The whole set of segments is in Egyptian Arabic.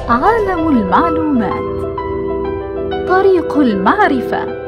عالم المعلومات طريق المعرفه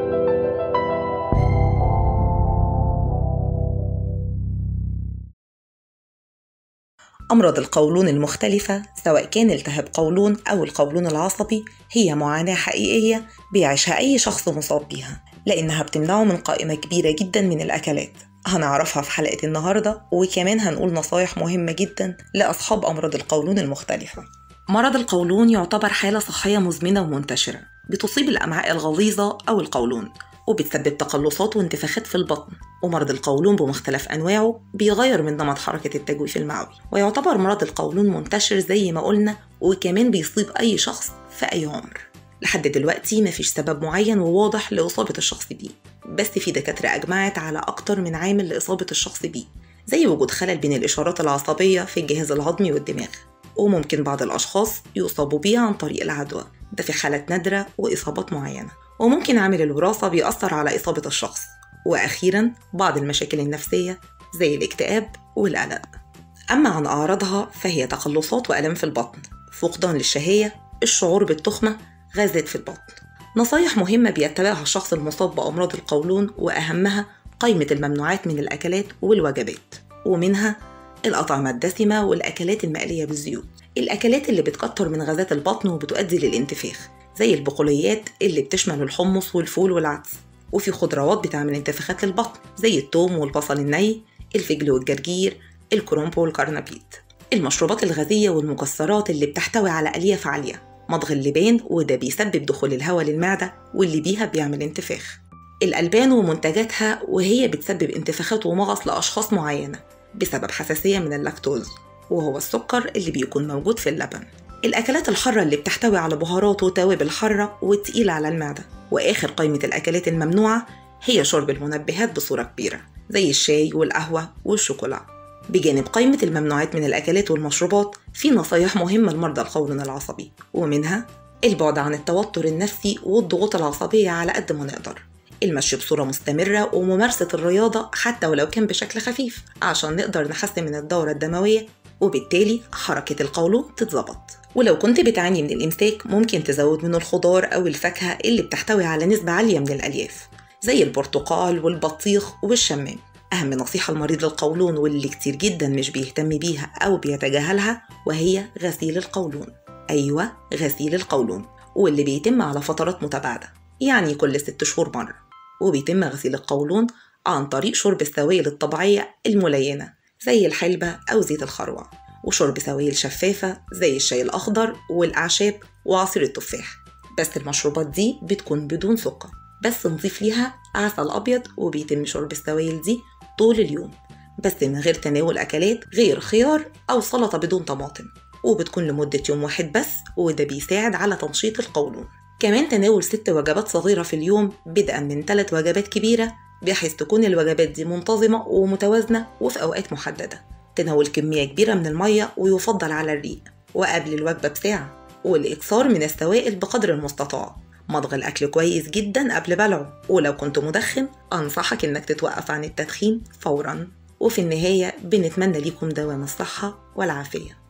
أمراض القولون المختلفة سواء كان التهاب قولون أو القولون العصبي هي معاناة حقيقية بيعيشها أي شخص مصاب بيها لأنها بتمنعه من قائمة كبيرة جدا من الأكلات هنعرفها في حلقة النهاردة وكمان هنقول نصايح مهمة جدا لأصحاب أمراض القولون المختلفة مرض القولون يعتبر حالة صحية مزمنة ومنتشرة بتصيب الأمعاء الغليظة أو القولون وبتسبب تقلصات وانتفاخات في البطن ومرض القولون بمختلف أنواعه بيغير من نمط حركة التجويف المعوي ويعتبر مرض القولون منتشر زي ما قلنا وكمان بيصيب أي شخص في أي عمر لحد دلوقتي مفيش سبب معين وواضح لإصابة الشخص بيه بس في دكاترة أجمعت على أكتر من عامل لإصابة الشخص بيه زي وجود خلل بين الإشارات العصبية في الجهاز الهضمي والدماغ وممكن بعض الأشخاص يصابوا بيه عن طريق العدوى ده في حالات نادرة وإصابات معينة وممكن عامل الوراثة بيأثر على إصابة الشخص وأخيرا بعض المشاكل النفسية زي الاكتئاب والقلق أما عن أعراضها فهي تقلصات وألم في البطن فقدان للشهية الشعور بالتخمة غازات في البطن نصايح مهمة بيتبعها الشخص المصاب بأمراض القولون وأهمها قائمة الممنوعات من الأكلات والوجبات ومنها الأطعمة الدسمة والأكلات المقلية بالزيوت الأكلات اللي بتكتر من غازات البطن وبتؤدي للانتفاخ زي البقوليات اللي بتشمل الحمص والفول والعدس وفي خضروات بتعمل انتفاخات للبطن زي الثوم والبصل الني الفجل والجرجير الكرنب والكرنبيط المشروبات الغازية والمكسرات اللي بتحتوي على ألياف عالية مضغ اللبان وده بيسبب دخول الهواء للمعدة واللي بيها بيعمل انتفاخ الألبان ومنتجاتها وهي بتسبب انتفاخات ومغص لأشخاص معينة بسبب حساسية من اللاكتوز وهو السكر اللي بيكون موجود في اللبن الأكلات الحارة اللي بتحتوي على بهارات وتوابل حارة وتقيلة على المعدة وآخر قائمة الأكلات الممنوعة هي شرب المنبهات بصورة كبيرة زي الشاي والقهوة والشوكولا بجانب قائمة الممنوعات من الأكلات والمشروبات في نصايح مهمة لمرضى القولون العصبي ومنها البعد عن التوتر النفسي والضغوط العصبية على قد ما نقدر المشي بصورة مستمرة وممارسة الرياضة حتى ولو كان بشكل خفيف عشان نقدر نحسن من الدورة الدموية وبالتالي حركة القولون تتظبط ولو كنت بتعاني من الإمساك ممكن تزود من الخضار أو الفاكهة اللي بتحتوي على نسبة عالية من الألياف زي البرتقال والبطيخ والشمام أهم نصيحة لمريض القولون واللي كتير جدا مش بيهتم بيها أو بيتجاهلها وهي غسيل القولون أيوة غسيل القولون واللي بيتم على فترات متباعدة يعني كل ست شهور مرة وبيتم غسيل القولون عن طريق شرب السوائل الطبيعية الملينة زي الحلبة أو زيت الخروع وشرب سوائل شفافة زي الشاي الأخضر والأعشاب وعصير التفاح بس المشروبات دي بتكون بدون سكر بس نضيف ليها عسل أبيض وبيتم شرب السوائل دي طول اليوم بس من غير تناول أكلات غير خيار أو سلطة بدون طماطم وبتكون لمدة يوم واحد بس وده بيساعد على تنشيط القولون كمان تناول ست وجبات صغيرة في اليوم بدءا من ثلاث وجبات كبيرة بحيث تكون الوجبات دي منتظمة ومتوازنة وفي أوقات محددة تناول كمية كبيرة من المية ويفضل على الريق وقبل الوجبة بساعة والإكثار من السوائل بقدر المستطاع مضغ الأكل كويس جدا قبل بلعه ولو كنت مدخن أنصحك إنك تتوقف عن التدخين فورا وفي النهاية بنتمنى ليكم دوام الصحة والعافية